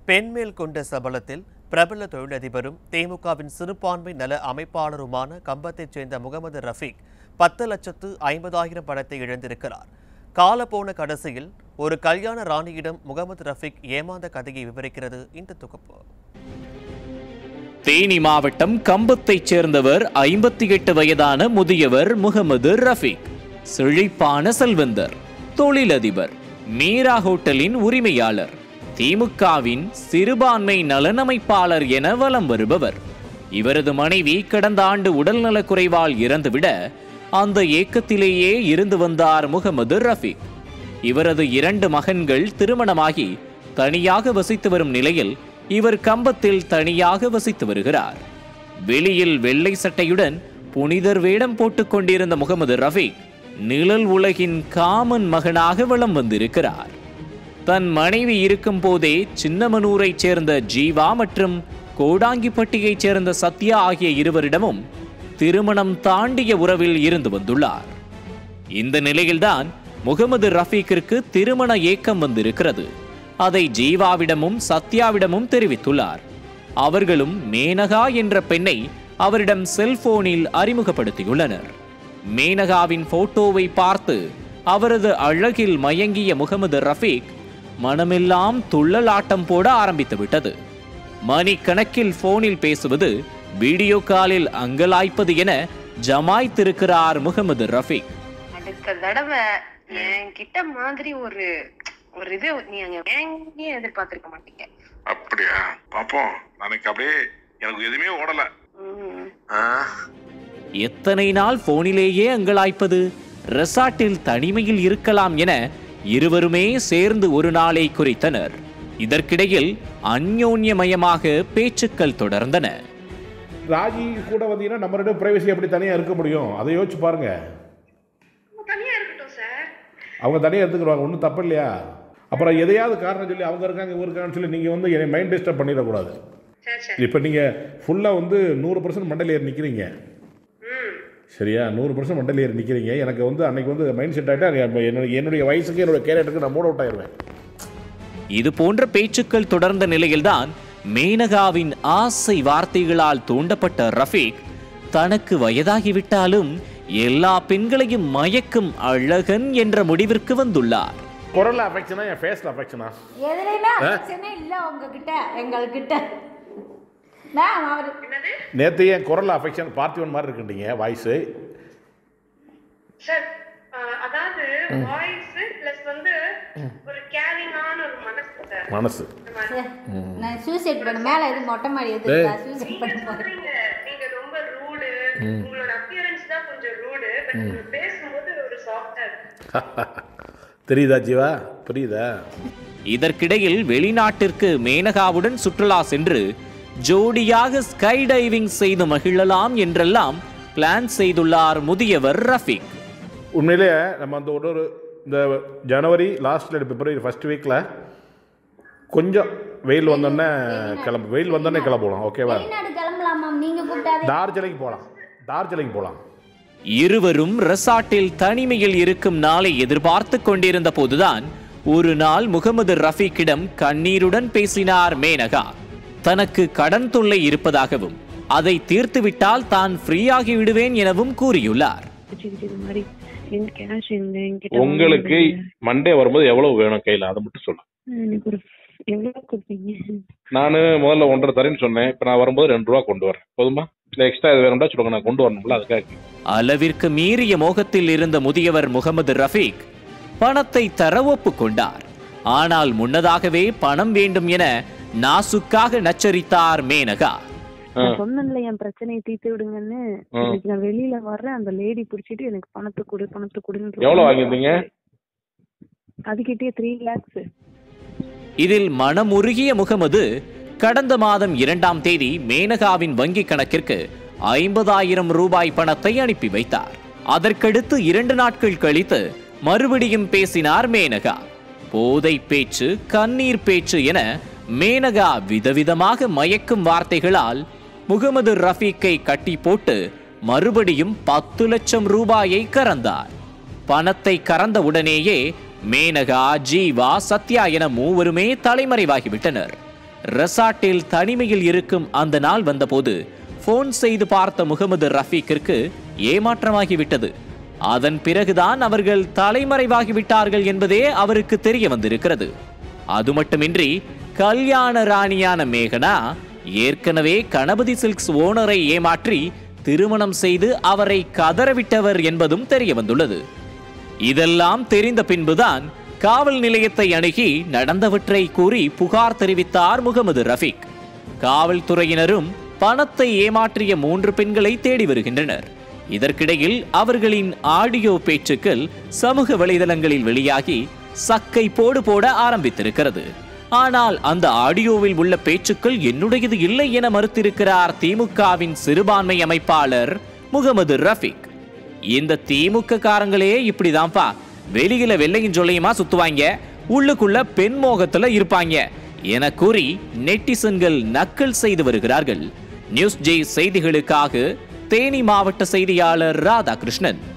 பெண்மேல் கொண்ட சபலத்தில் பிரபல தொழிலதிபரும் திமுகவின் சிறுபான்மை நல அமைப்பாளருமான கம்பத்தைச் சேர்ந்த முகமது ரஃபீக் பத்து லட்சத்து ஐம்பதாயிரம் பணத்தை இழந்திருக்கிறார் காலப்போன கடைசியில் ஒரு கல்யாண ராணியிடம் முகமது ரஃபீக் ஏமாந்த கதையை விவரிக்கிறது இந்த தொகுப்பு தேனி மாவட்டம் கம்பத்தைச் சேர்ந்தவர் ஐம்பத்தி எட்டு வயதான முதியவர் முகமது ரஃபீக் செழிப்பான செல்வந்தர் தொழிலதிபர் மீரா ஹோட்டலின் உரிமையாளர் திமுகவின் சிறுபான்மை நலனமைப்பாளர் என வலம் வருபவர் இவரது மனைவி கடந்த ஆண்டு உடல்நலக் குறைவால் இறந்துவிட அந்த ஏக்கத்திலேயே இருந்து வந்தார் முகமது ரஃபீக் இவரது இரண்டு மகன்கள் திருமணமாகி தனியாக வசித்து வரும் நிலையில் இவர் கம்பத்தில் தனியாக வசித்து வருகிறார் வெளியில் வெள்ளை சட்டையுடன் புனிதர் வேடம் போட்டுக் கொண்டிருந்த முகமது ரஃபீக் நிழல் உலகின் காமன் மகனாக வலம் வந்திருக்கிறார் தன் மனைவி இருக்கும் போதே சின்னமனூரைச் சேர்ந்த ஜீவா மற்றும் கோடாங்கிப்பட்டியைச் சேர்ந்த சத்யா ஆகிய இருவரிடமும் திருமணம் தாண்டிய உறவில் இருந்து வந்துள்ளார் இந்த நிலையில்தான் முகமது ரஃபீக்கிற்கு திருமண ஏக்கம் வந்திருக்கிறது அதை ஜீவாவிடமும் சத்யாவிடமும் தெரிவித்துள்ளார் அவர்களும் மேனகா என்ற பெண்ணை அவரிடம் செல்போனில் அறிமுகப்படுத்தியுள்ளனர் மேனகாவின் போட்டோவை பார்த்து அவரது அழகில் மயங்கிய முகமது ரஃபீக் மனமெல்லாம் துள்ளலாட்டம் போட ஆரம்பித்து விட்டது மணிக்கணக்கில் போனில் பேசுவது வீடியோ காலில் அங்கலாய்ப்பது என ஜமாய்த்திருக்கிறார் முகமது ரஃபீக் அடுத்த தடவை என்கிட்ட மாதிரி ஒரு ஒரு இது நீங்க வாங்கியே எதிர்பார்த்திருக்க மாட்டீங்க அப்படியா பாப்போம் எனக்கு அப்படியே எனக்கு எதுவுமே ஓடல உம். ஆ, எத்தனை நாள் போனிலேயே அங்கலாய்ப்பது ரெசார்ட்டில் தனிமையில் இருக்கலாம் என இருவருமே சேர்ந்து ஒரு நாளை குறித்தனர் இதற்கிடையில் அந்யோன்யமயமாக பேச்சுக்கள் தொடர்ந்தன ராஜி கூட வந்தீங்கன்னா நம்ம ரெண்டு பிரைவசி எப்படி தனியாக இருக்க முடியும் அதை யோசிச்சு பாருங்க தனியா இருக்கட்டும் சார் அவங்க தனியாக இருந்துக்குறாங்க ஒன்றும் தப்பு இல்லையா அப்புறம் எதையாவது காரணம் சொல்லி அவங்க இருக்காங்க இவங்க இருக்காங்கன்னு சொல்லி நீங்கள் வந்து என்னை மைண்ட் டிஸ்டர்ப் பண்ணிடக்கூடாது சரி சரி இப்போ நீங்கள் ஃபுல்லாக வந்து நூறு பர்சன்ட் மண்டல் ஏறி நிற்கிறீங்க ம் சரியா நூறு பர்சன்ட் மண்டல் ஏறி நிற்கிறீங்க எனக்கு வந்து அன்னைக்கு வந்து மைண்ட் செட் ஆகிட்டா என்னுடைய என்னுடைய வயசுக்கு என்னுடைய கேரக்டருக்கு நான் மூட் அவுட் ஆயிடுவேன் இது போன்ற பேச்சுக்கள் தொடர்ந்த நிலையில்தான் மேனகாவின் ஆசை வார்த்தைகளால் தூண்டப்பட்ட ரஃபீக் தனக்கு வயதாகிவிட்டாலும் எல்லா பெண்களையும் மயக்கும் அழகன் என்ற முடிவிற்கு வந்துள்ளார் குரல் அஃபெக்ஷனா என் ஃபேஸில் அஃபெக்ஷனா எதுலையுமே அஃபெக்ஷனே இல்லை உங்ககிட்ட எங்கள்கிட்ட மேம் அவர் நேற்று என் குரல் அஃபெக்ஷன் பார்த்திவன் மாதிரி இருக்குன்றீங்க வாய்ஸு சார் அதாவது வாய்ஸ் பிளஸ் வந்து ஒரு கேரிங்கான ஒரு மனசு சார் மனசு நான் சூசைட் பண்ண மேலே எதுவும் மொட்டை மாடி எது சூசைட் பண்ண போகிறேன் சொல்றீங்க நீங்க ரொம்ப ரூடு உங்களோட அப்பியரன்ஸ் தான் கொஞ்சம் ரூடு பட் நீங்க பேசும்போது ஒரு சாஃப்டா இருக்கு தெரியுதா ஜீவா புரியுதா இதற்கிடையில் வெளிநாட்டிற்கு மேனகாவுடன் சுற்றுலா சென்று ஜோடியாக ஸ்கை டைவிங் செய்து மகிழலாம் என்றெல்லாம் பிளான் செய்துள்ளார் முதியவர் ரஃபீக் உண்மையிலே நம்ம அந்த ஒரு ஒரு இந்த ஜனவரி லாஸ்ட்டில் பிப்ரவரி ஃபர்ஸ்ட் வீக்கில் கொஞ்சம் வெயில் வந்தோடனே கிளம்பு வெயில் வந்தோடனே கிளம்பலாம் ஓகேவா வெளிநாடு கிளம்பலாம் மேம் நீங்கள் கூப்பிட்டாதே டார்ஜிலிங் போகலாம் டார்ஜிலிங் போகலாம் இருவரும் ரெசார்ட்டில் தனிமையில் இருக்கும் நாளை எதிர்பார்த்து கொண்டிருந்த போதுதான் ஒரு நாள் முகமது ரஃபீக்கிடம் கண்ணீருடன் பேசினார் மேனகா தனக்கு கடன் தொல்லை இருப்பதாகவும் அதை தீர்த்துவிட்டால் தான் ஃப்ரீயாகி விடுவேன் எனவும் கூறியுள்ளார் இது மாதிரி என் கேஷ் எங்க என்கிட்ட உங்களுக்கு மண்டே வரும்போது எவ்வளவு வேணும் கையில் அதை மட்டும் சொல்லு வாங்குங்க. எனக்கு ஒரு எவ்வளவு கொடுப்பீங்க நான் முதல்ல ஒன்றரை தரேன்னு சொன்னேன் இப்போ நான் வரும்போது ரெண்டு ரூபா கொண்டு வரேன் போதுமா இல்லை எக்ஸ்ட்ரா இது வேணும்டா சொல்லுங்க நான் கொண்டு வரணும்ல அதுக்காக அளவிற்கு மீறிய மோகத்தில் இருந்த முதியவர் முகமது ரஃபீக் பணத்தை தர ஒப்புக்கொண்டார் ஆனால் முன்னதாகவே பணம் வேண்டும் என நாசுக்காக நச்சரித்தார் மேனகா நான் சொன்னேன்ல என் பிரச்சனையை தீர்த்து விடுங்கன்னு இன்னைக்கு நான் வெளியில வர்றேன் அந்த லேடி புடிச்சிட்டு எனக்கு பணத்தை கொடு பணத்தை கொடுன்னு எவ்வளவு வாங்கியிருந்தீங்க? அதுகிட்டயே த்ரீ லேக்ஸ் இதில் மனமுருகிய முகமது கடந்த மாதம் இரண்டாம் தேதி மேனகாவின் வங்கிக் கணக்கிற்கு ஐம்பதாயிரம் ரூபாய் பணத்தை அனுப்பி வைத்தார் அதற்கடுத்து இரண்டு நாட்கள் கழித்து மறுபடியும் பேசினார் மேனகா போதை பேச்சு கண்ணீர் பேச்சு என மேனகா விதவிதமாக மயக்கும் வார்த்தைகளால் முகமது ரஃபீக்கை கட்டி போட்டு மறுபடியும் பத்து லட்சம் ரூபாயை கறந்தார் பணத்தை கறந்த உடனேயே மேனகா ஜீவா சத்யா என மூவருமே தலைமறைவாகிவிட்டனர் ரெசார்ட்டில் தனிமையில் இருக்கும் அந்த நாள் வந்தபோது போன் செய்து பார்த்த முகமது ரஃபீக்கிற்கு ஏமாற்றமாகிவிட்டது அதன் பிறகுதான் அவர்கள் தலைமறைவாகிவிட்டார்கள் என்பதே அவருக்கு தெரிய வந்திருக்கிறது அது மட்டுமின்றி கல்யாண ராணியான மேகனா ஏற்கனவே கணபதி சில்க்ஸ் ஓனரை ஏமாற்றி திருமணம் செய்து அவரை கதறவிட்டவர் என்பதும் தெரிய வந்துள்ளது இதெல்லாம் தெரிந்த பின்புதான் காவல் நிலையத்தை அணுகி நடந்தவற்றை கூறி புகார் தெரிவித்தார் முகமது ரஃபீக் காவல்துறையினரும் பணத்தை ஏமாற்றிய மூன்று பெண்களை தேடி வருகின்றனர் இதற்கிடையில் அவர்களின் ஆடியோ பேச்சுக்கள் சமூக வலைதளங்களில் வெளியாகி சக்கை போடு போட ஆரம்பித்திருக்கிறது ஆனால் அந்த ஆடியோவில் உள்ள பேச்சுக்கள் என்னுடையது இல்லை என மறுத்திருக்கிறார் திமுகவின் சிறுபான்மை அமைப்பாளர் முகமது ரஃபீக் இந்த திமுக காரங்களே இப்படிதான்ப்பா வெளியில வெள்ளையும் சொல்லையுமா சுத்துவாங்க உள்ளுக்குள்ள பெண் மோகத்துல இருப்பாங்க என கூறி நெட்டிசன்கள் நக்கல் செய்து வருகிறார்கள் நியூஸ் ஜே செய்திகளுக்காக தேனி மாவட்ட செய்தியாளர் ராதாகிருஷ்ணன்